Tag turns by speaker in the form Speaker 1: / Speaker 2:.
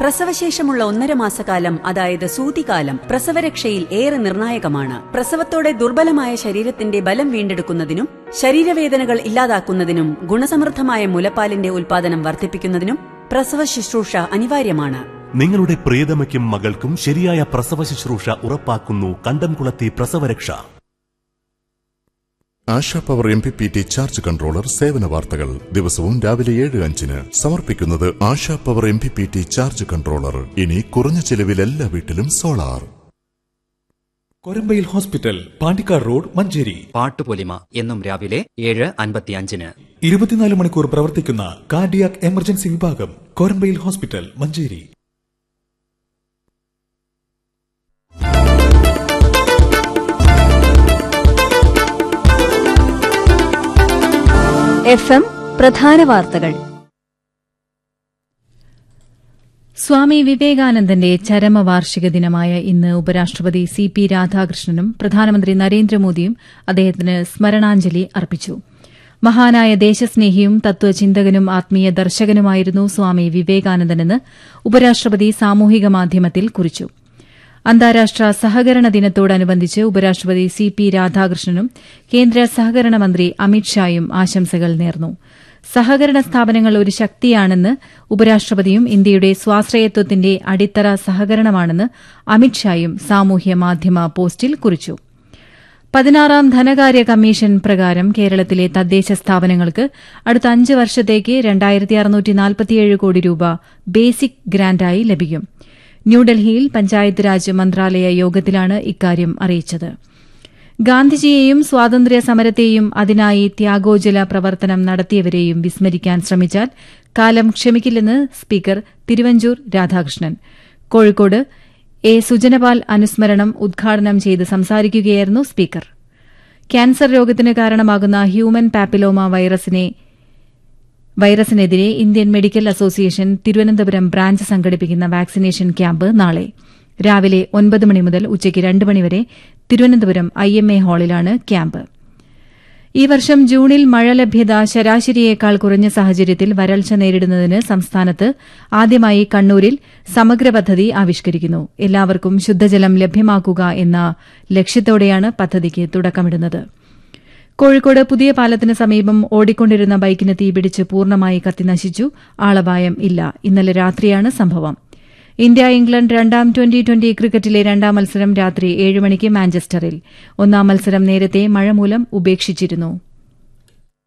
Speaker 1: പ്രസവശേഷമുള്ള ഒന്നര മാസക്കാലം അതായത് സൂതികാലം പ്രസവരക്ഷയിൽ ഏറെ നിർണായകമാണ് പ്രസവത്തോടെ ദുർബലമായ ശരീരത്തിന്റെ ബലം വീണ്ടെടുക്കുന്നതിനും ശരീരവേദനകൾ ഇല്ലാതാക്കുന്നതിനും ഗുണസമൃദ്ധമായ മുലപ്പാലിന്റെ ഉൽപാദനം വർദ്ധിപ്പിക്കുന്നതിനും പ്രസവ ശുശ്രൂഷ അനിവാര്യമാണ്
Speaker 2: നിങ്ങളുടെ പ്രിയതമയ്ക്കും മകൾക്കും ശരിയായ പ്രസവ ശുശ്രൂഷ ഉറപ്പാക്കുന്നു കണ്ടംകുളത്തി പ്രസവരക്ഷ
Speaker 3: Asha power M P P T charge controller സേവന വാർത്തകൾ ദിവസവും രാവിലെ ഏഴ് അഞ്ചിന് സമർപ്പിക്കുന്നത് Asha power M P P T charge controller ഇനി കുറഞ്ഞ ചെലവിൽ എല്ലാ വീട്ടിലും solar
Speaker 4: Korambayil hospital Pandikkad road Manjeri
Speaker 5: പാട്ടുപൊലിമ എന്നും രാവിലെ ഏഴ് അൻപത്തിയഞ്ചിന്
Speaker 4: ഇരുപത്തിനാല് മണിക്കൂർ പ്രവർത്തിക്കുന്ന കാർഡിയാക് എമർജൻസി വിഭാഗം Korambayil hospital Manjeri
Speaker 6: F M പ്രധാന വാർത്തകൾ
Speaker 7: സ്വാമി വിവേകാനന്ദന്റെ ചരമവാർഷിക ദിനമായ ഇന്ന് ഉപരാഷ്ട്രപതി സി പി രാധാകൃഷ്ണനും പ്രധാനമന്ത്രി നരേന്ദ്രമോദിയും അദ്ദേഹത്തിന് സ്മരണാഞ്ജലി അർപ്പിച്ചു മഹാനായ ദേശസ്നേഹിയും തത്വചിന്തകനും ആത്മീയ ദർശകനുമായിരുന്നു സ്വാമി വിവേകാനന്ദനെന്ന് ഉപരാഷ്ട്രപതി സാമൂഹിക മാധ്യമത്തിൽ കുറിച്ചു അന്താരാഷ്ട്ര സഹകരണ ദിനത്തോടനുബന്ധിച്ച് ഉപരാഷ്ട്രപതി സി പി രാധാകൃഷ്ണനും കേന്ദ്ര സഹകരണ മന്ത്രി അമിത്ഷായും ആശംസകൾ നേർന്നു സഹകരണ സ്ഥാപനങ്ങൾ ഒരു ശക്തിയാണെന്ന് ഉപരാഷ്ട്രപതിയും ഇന്ത്യയുടെ സ്വാശ്രയത്വത്തിന്റെ അടിത്തറ സഹകരണമാണെന്ന് അമിത്ഷായും സാമൂഹ്യ മാധ്യമ പോസ്റ്റിൽ കുറിച്ചു പതിനാറാം ധനകാര്യ കമ്മീഷൻ പ്രകാരം കേരളത്തിലെ തദ്ദേശ സ്ഥാപനങ്ങൾക്ക് അടുത്ത അഞ്ച് വർഷത്തേക്ക് രണ്ടായിരത്തി അറുന്നൂറ്റി നാൽപ്പത്തിയേഴ് കോടി രൂപ ബേസിക് ഗ്രാന്റായി ലഭിക്കും ന്യൂഡൽഹിയിൽ പഞ്ചായത്ത് രാജ് മന്ത്രാലയ യോഗത്തിലാണ് ഇക്കാര്യം അറിയിച്ചത് ഗാന്ധിജിയെയും സ്വാതന്ത്ര്യ സമരത്തെയും അതിനായി ത്യാഗോജല പ്രവർത്തനം നടത്തിയവരെയും വിസ്മരിക്കാൻ ശ്രമിച്ചാൽ കാലം ക്ഷമിക്കില്ലെന്ന് സ്പീക്കർ തിരുവഞ്ചൂർ രാധാകൃഷ്ണൻ കോഴിക്കോട് എ സുജനപാൽ അനുസ്മരണം ഉദ്ഘാടനം ചെയ്ത് സംസാരിക്കുകയായിരുന്നു സ്പീക്കർ ക്യാൻസർ രോഗത്തിന് കാരണമാകുന്ന ഹ്യൂമൻ പാപ്പിലോമ വൈറസിനെ വൈറസിനെതിരെ Indian medical association Thiruvananthapuram branch സംഘടിപ്പിക്കുന്ന വാക്സിനേഷൻ ക്യാമ്പ് നാളെ രാവിലെ ഒൻപത് മണി മുതൽ ഉച്ചയ്ക്ക് രണ്ട് മണിവരെ തിരുവനന്തപുരം ഐ എം എ ഹാളിലാണ് ക്യാമ്പ് ഈ വർഷം ജൂണിൽ മഴ ലഭ്യത ശരാശരിയേക്കാൾ കുറഞ്ഞ സാഹചര്യത്തിൽ വരൾച്ച നേരിടുന്നതിന് സംസ്ഥാനത്ത് ആദ്യമായി കണ്ണൂരിൽ സമഗ്ര പദ്ധതി ആവിഷ്കരിക്കുന്നു എല്ലാവർക്കും ശുദ്ധജലം ലഭ്യമാക്കുക എന്ന ലക്ഷ്യത്തോടെയാണ് പദ്ധതിക്ക് തുടക്കമിടുന്നത് കോഴിക്കോട് പുതിയ പാലത്തിന് സമീപം ഓടിക്കൊണ്ടിരുന്ന ബൈക്കിന് തീപിടിച്ച് പൂർണ്ണമായി കത്തിനശിച്ചു ആളപായം ഇല്ല ഇന്നലെ രാത്രിയാണ് സംഭവം ഇന്ത്യ ഇംഗ്ലണ്ട് രണ്ടാം ട്വന്റി ട്വന്റി ക്രിക്കറ്റിലെ രണ്ടാം മത്സരം രാത്രി ഏഴ് മണിക്ക് മാഞ്ചസ്റ്ററിൽ ഒന്നാം മത്സരം നേരത്തെ മഴ മൂലം ഉപേക്ഷിച്ചിരുന്നു